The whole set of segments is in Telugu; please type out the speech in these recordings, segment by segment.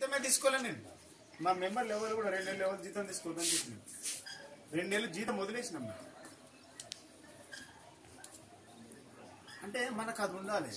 జీతమే తీసుకోలే నేను మా మెంబర్లు ఎవరు కూడా రెండు నెలలు ఎవరు జీతం తీసుకోవద్దని చెప్పిన రెండు నెలలు జీతం వదిలేసినాం మేము. అంటే మనకు అది ఉండాలి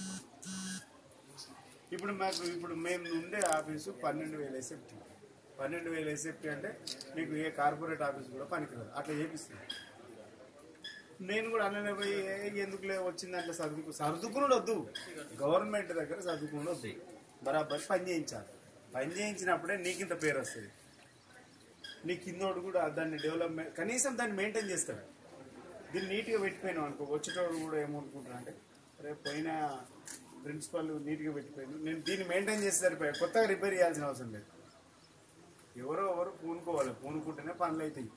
ఇప్పుడు మాకు ఇప్పుడు మేము ఉండే ఆఫీసు పన్నెండు వేల ఎస్ఎఫ్టీ పన్నెండు వేల ఎస్ఎఫ్టీ అంటే మీకు ఏ కార్పొరేట్ ఆఫీస్ కూడా పనికిరాదు అట్లా చేపిస్తుంది నేను కూడా అన్ననే పోయి "ఏ, ఎందుకులే వచ్చింది అట్లా సర్దుకు సర్దుకునుడు వద్దు గవర్నమెంట్ దగ్గర సర్దుకునుడు వద్దు బరాబర్ పని చేయించాలి పని చేయించినప్పుడే నీకింత పేరు వస్తుంది నీ కిందోడు కూడా దాన్ని డెవలప్మెంట్ కనీసం దాన్ని మెయింటైన్ చేస్తాడు దీన్ని నీట్గా పెట్టిపోయినాం అనుకో వచ్చేటోడు కూడా ఏమనుకుంటున్నా అంటే రేపు పోయిన ప్రిన్సిపల్ నీట్గా పెట్టిపోయింది నేను దీన్ని మెయింటైన్ చేస్తే సరిపోయా కొత్తగా రిపేర్ చేయాల్సిన అవసరం లేదు ఎవరో ఎవరు పూనుకోవాలి పూనుకుంటేనే పనులు అవుతాయి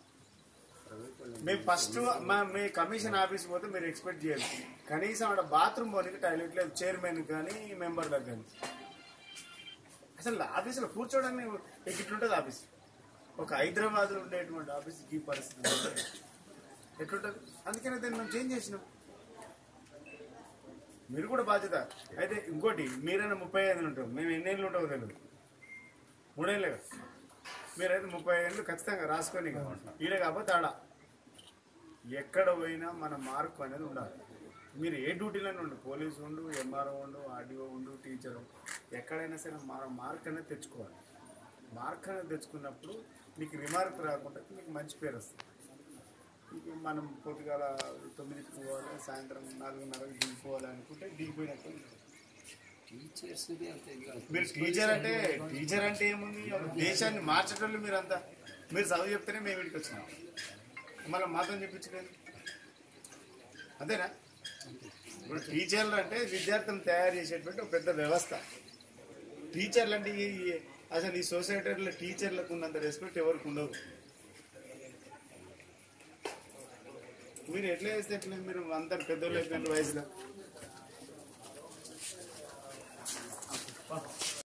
మేము ఫస్ట్ మా మీ కమిషన్ ఆఫీస్ పోతే మీరు ఎక్స్పెక్ట్ చేయాలి కనీసం ఆడ బాత్రూమ్ పోనీకి టాయిలెట్ లేదు చైర్మన్ కానీ మెంబర్లకు కానీ అసలు ఆఫీసులో కూర్చోవడానికి ఎట్లుంటుంది ఆఫీస్ ఒక హైదరాబాద్లో ఉండేటువంటి ఆఫీస్ ఈ పరిస్థితి ఉంటుంది. ఎట్లుంటుంది అందుకనే దాన్ని మేము చేంజ్ చేసినాం మీరు కూడా బాధ్యత అయితే ఇంకోటి మీరైనా ముప్పై ఐదు ఉంటాం మేము ఎన్నేళ్ళు ఉంటామో తెలియదు మూడేళ్ళే కదా మీరైతే ముప్పై ఏళ్ళు ఖచ్చితంగా రాసుకొని ఇక. ఈడ కాకపోతే ఆడ ఎక్కడ పోయినా మన మార్క్ అనేది ఉండాలి మీరు ఏ డ్యూటీలోనే ఉండు పోలీసు ఉండు ఎంఆర్ఓ ఉండు ఆర్డీఓ ఉండు టీచర్ ఎక్కడైనా సరే మన మార్క్ అనేది తెచ్చుకోవాలి మార్క్ అనేది తెచ్చుకున్నప్పుడు మీకు రిమార్క్ రాకుండా మీకు మంచి పేరు వస్తుంది ఇక మనం పొద్దుగాల తొమ్మిదికి పోవాలి సాయంత్రం నాలుగున్నరకు దిగిపోవాలి అనుకుంటే దిగిపోయినట్టు ఉంటుంది. టీచర్స్ అంతే ఇంకా మీరు టీచర్ అంటే టీచర్ అంటే ఏముంది దేశాన్ని మార్చేటోళ్ళు మీరు అంతా మీరు చదువు చెప్తేనే మేము ఇంటికి వచ్చినాం మళ్ళీ మాతో చెప్పించలేదు అంతేనా ఇప్పుడు టీచర్లు అంటే విద్యార్థులను తయారు చేసేటువంటి ఒక పెద్ద వ్యవస్థ టీచర్లు అంటే ఈ- ఈ- అసలు ఈ సొసైటీలో టీచర్లకు ఉన్నంత రెస్పెక్ట్ ఎవరికి ఉండదు మీరు ఎట్లా చేస్తే ఎట్లా మీరు అందరు పెద్దోళ్ళు అయిపోయిన వయసులో